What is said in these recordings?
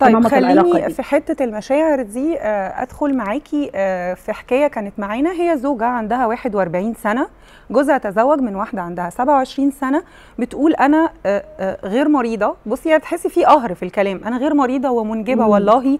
طيب نمط العلاقة خليني دي. في حته المشاعر دي آه، ادخل معاكي آه، في حكايه كانت معانا هي زوجه عندها 41 سنه جوزها تزوج من واحده عندها 27 سنه بتقول انا آه، آه، غير مريضه بصي هتحسي في قهر في الكلام انا غير مريضه ومنجبه مم. والله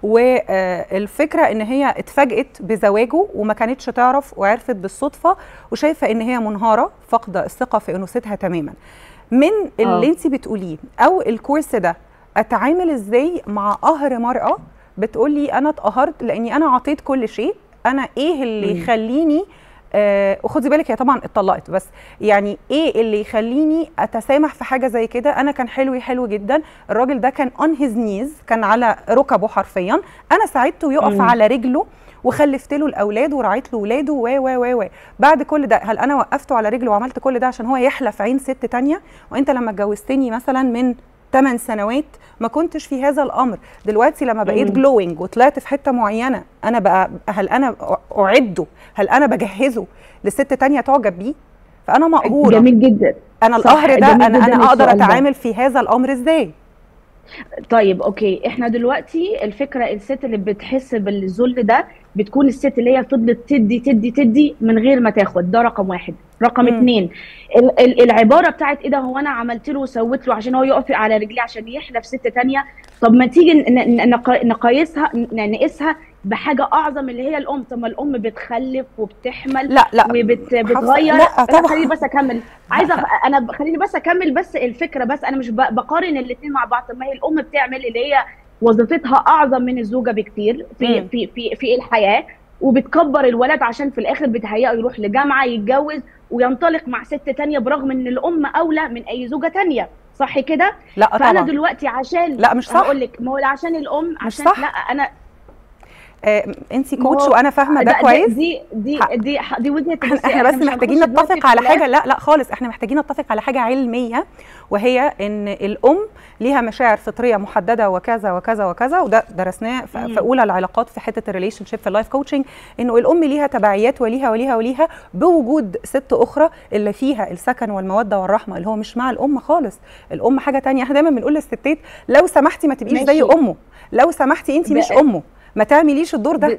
والفكره ان هي اتفاجئت بزواجه وما كانتش تعرف وعرفت بالصدفه وشايفه ان هي منهاره فاقده الثقه في انوثتها تماما من اللي آه. انت بتقوليه او الكورس ده اتعامل ازاي مع قهر مرأة بتقولي انا اتقهرت لاني انا عطيت كل شيء انا ايه اللي مم. يخليني آه وخدي بالك هي طبعا اتطلقت بس يعني ايه اللي يخليني اتسامح في حاجه زي كده انا كان حلوي حلو جدا الراجل ده كان اون هيز نيز كان على ركبه حرفيا انا ساعدته يقف مم. على رجله وخلفت له الاولاد ورعيت له ولاده و و و و بعد كل ده هل انا وقفته على رجله وعملت كل ده عشان هو يحلى في عين ست تانية وانت لما اتجوزتني مثلا من 8 سنوات ما كنتش في هذا الامر دلوقتي لما بقيت مم. جلوينج وطلعت في حته معينه انا بقى هل انا اعده هل انا بجهزه لست تانية تعجب بيه فانا مقهوره جميل جدا انا صح، القهر ده جميل انا جداً انا اقدر السؤال ده. اتعامل في هذا الامر ازاي طيب اوكي احنا دلوقتي الفكره الست اللي بتحس بالذل ده بتكون الست اللي هي فضلت تدي تدي تدي من غير ما تاخد ده رقم واحد رقم مم. اتنين ال- ال- العباره بتاعت ايه ده هو انا عملت له وسويت له عشان هو يقف على رجليه عشان يحلى في ست تانية طب ما تيجي ن- ن- نق- نقيسها ن- نقيسها بحاجه اعظم اللي هي الام طب ما الام بتخلف وبتحمل لا لا وبتغير لا طبعا خليني بس اكمل عايزه أخ- انا ب- خليني بس اكمل بس الفكره بس انا مش ب- بقارن الاثنين مع بعض طب ما هي الام بتعمل اللي هي وظيفتها اعظم من الزوجه بكتير في مم. في في في الحياه وبتكبر الولد عشان في الاخر بتهيئه يروح لجامعه يتجوز وينطلق مع ست تانية برغم ان الام اولى من اي زوجه تانية صح كده لا فانا طبعا دلوقتي عشان لا مش صح هقول لك ما هو عشان الام عشان صح. لا انا آه انت ما هو كوتش وانا فاهمه ده ده- كويس دي دي ح- دي دي وجهه احنا, بصي، احنا بس مش محتاجين هنخش دلوقتي نتفق في على خلاف. حاجه لا لا خالص احنا محتاجين نتفق على حاجه علميه وهي ان الام ليها مشاعر فطريه محدده وكذا وكذا وكذا وده درسناه في مم. في اولى العلاقات في حته الريليشن شيب في اللايف كوتشنج انه الام ليها تبعيات وليها وليها وليها بوجود ست اخرى اللي فيها السكن والموده والرحمه اللي هو مش مع الام خالص الام حاجه تانية احنا دايما بنقول للستات لو سمحتي ما تبقيش زي ماشي. امه لو سمحتي انت مش ب- امه ما تعمليش الدور ده ب-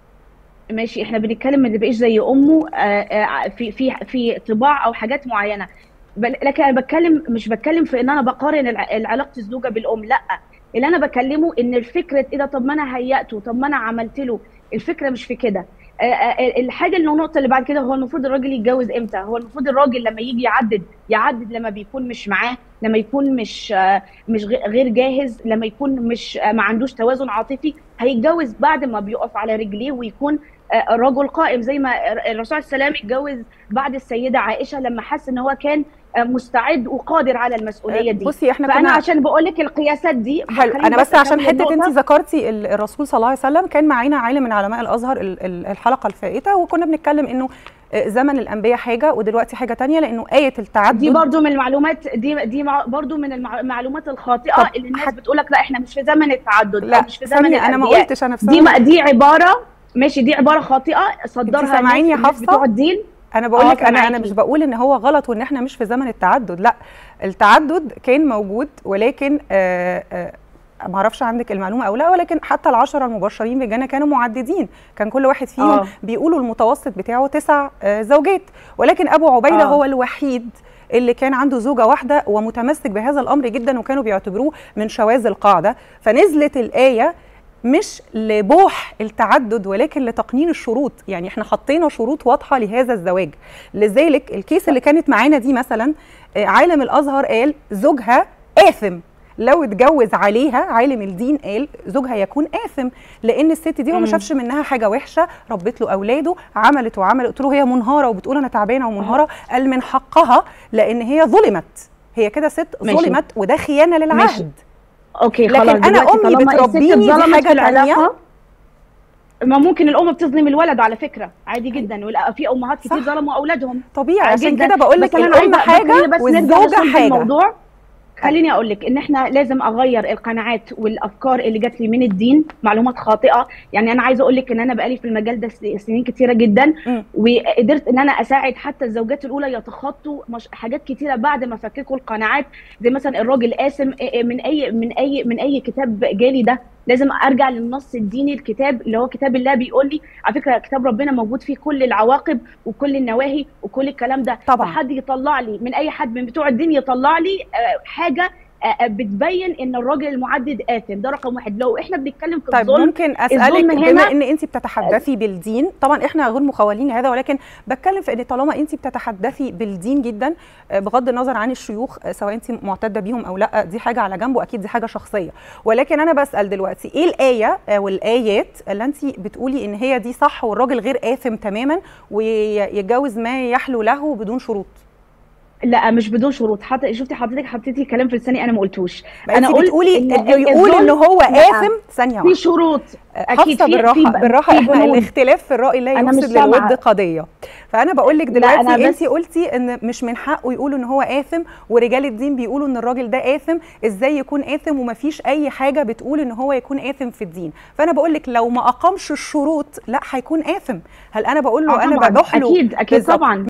ماشي احنا بنتكلم ما تبقيش زي امه آه، آه، في في في طباع او حاجات معينه بل- لكن انا بتكلم مش بتكلم في ان انا بقارن الع- علاقه الزوجه بالام لا اللي انا بكلمه ان الفكره ايه ده طب ما انا هيأته طب ما انا عملت له الفكره مش في كده آه، آه، الحاجه اللي النقطه اللي بعد كده هو المفروض الراجل يتجوز امتى هو المفروض الراجل لما يجي يعدد يعدد لما بيكون مش معاه لما يكون مش آه، مش غ- غير جاهز لما يكون مش آه، ما عندوش توازن عاطفي هيتجوز بعد ما بيقف على رجليه ويكون آه، رجل قائم زي ما الرسول عليه السلام اتجوز بعد السيده عائشه لما حس ان هو كان آه، مستعد وقادر على المسؤوليه دي بصي احنا فانا كنا عشان بقول لك القياسات دي حلو خليني انا بس عشان أكمل حته انت النقطة. ذكرتي ال- الرسول صلى الله عليه وسلم كان معانا عالم من علماء الازهر ال- ال- الحلقه الفائته وكنا بنتكلم انه آه، زمن الانبياء حاجه ودلوقتي حاجه تانية لانه ايه التعدد دي برضو من المعلومات دي دي مع- برضو من المع- المعلومات الخاطئه طب اللي الناس حت- بتقول لك لا احنا مش في زمن التعدد لا أو مش في زمن ثانيه انا ما الأنبياء. قلتش انا في دي زمن- ما دي عباره ماشي دي عباره خاطئه صدرها الناس- سامعيني يا الناس حفصة؟ بتوع الدين انا بقول آه، لك انا انا سامعاكي. مش بقول ان هو غلط وان احنا مش في زمن التعدد لا التعدد كان موجود ولكن آه آه ما اعرفش عندك المعلومه او لا ولكن حتى العشره المبشرين بالجنه كانوا معددين كان كل واحد فيهم آه. بيقولوا المتوسط بتاعه تسع آه زوجات ولكن ابو عبيده آه. هو الوحيد اللي كان عنده زوجة واحدة ومتمسك بهذا الأمر جدا وكانوا بيعتبروه من شواذ القاعدة فنزلت الآية مش لبوح التعدد ولكن لتقنين الشروط يعني احنا حطينا شروط واضحة لهذا الزواج لذلك الكيس اللي كانت معانا دي مثلا آه، عالم الأزهر قال زوجها آثم لو اتجوز عليها عالم الدين قال زوجها يكون آثم لأن الست دي هو ما مم. شافش منها حاجة وحشة ربت له أولاده عملت وعملت قلت له هي منهارة وبتقول أنا تعبانة ومنهارة قال من حقها لأن هي ظلمت هي كده ست ماشي. ظلمت وده خيانة للعهد اوكي لكن خلاص أنا دلوقتي أمي طالما الست بتربيني دي اتظلمت حاجة في العلاقة، تانية. ما ممكن الام بتظلم الولد على فكره عادي جدا ولا في امهات كتير صح. ظلموا اولادهم طبيعي عادي عشان جدا. كده بقول لك بس أنا الام عايزة- بس خليني حاجه بس نرجع والزوجه لصلب حاجه الموضوع خليني اقول لك ان احنا لازم اغير القناعات والافكار اللي جات لي من الدين معلومات خاطئه يعني انا عايزه اقول لك ان انا بقالي في المجال ده سنين كتيره جدا مم. وقدرت ان انا اساعد حتى الزوجات الاولى يتخطوا مش حاجات كتيره بعد ما فككوا القناعات زي مثلا الراجل قاسم من اي من اي من اي كتاب جالي ده لازم ارجع للنص الديني الكتاب اللي هو كتاب الله بيقول لي على فكره كتاب ربنا موجود فيه كل العواقب وكل النواهي وكل الكلام ده طبعا. فحد يطلع لي من اي حد من بتوع الدين يطلع لي آه، حاجه آه، بتبين ان الراجل المعدد اثم ده رقم واحد لو احنا بنتكلم في طيب الظلم ممكن اسالك الظلم بما هنا- ان انت بتتحدثي بالدين طبعا احنا غير مخولين هذا ولكن بتكلم في ان طالما انت بتتحدثي بالدين جدا آه، بغض النظر عن الشيوخ آه، سواء انت معتده بيهم او لا دي حاجه على جنب واكيد دي حاجه شخصيه ولكن انا بسال دلوقتي ايه الايه آه، والايات اللي انت بتقولي ان هي دي صح والراجل غير آثم تماما ويتجوز ما يحلو له بدون شروط لا مش بدون شروط حط... شفتي حضرتك حطيتي كلام في لساني انا ما قلتوش انا انا انت قلت بتقولي إن انه يقول الظلم- ان هو لا. آثم ثانيه في واحده شروط اكيد حافظه في بالراحه في بالراحه في احنا بنود. الاختلاف في الراي لا أنا مش يفسد سامعة. للود قضيه فانا بقول لك لا، أنا دلوقتي بس- انت قلتي ان مش من حقه يقولوا ان هو آثم ورجال الدين بيقولوا ان الراجل ده آثم ازاي يكون آثم ومفيش اي حاجه بتقول ان هو يكون آثم في الدين فانا بقول لك لو ما اقامش الشروط لا هيكون آثم هل انا بقول له آه انا طبعاً. ببوح له اكيد اكيد بالظبط. طبعا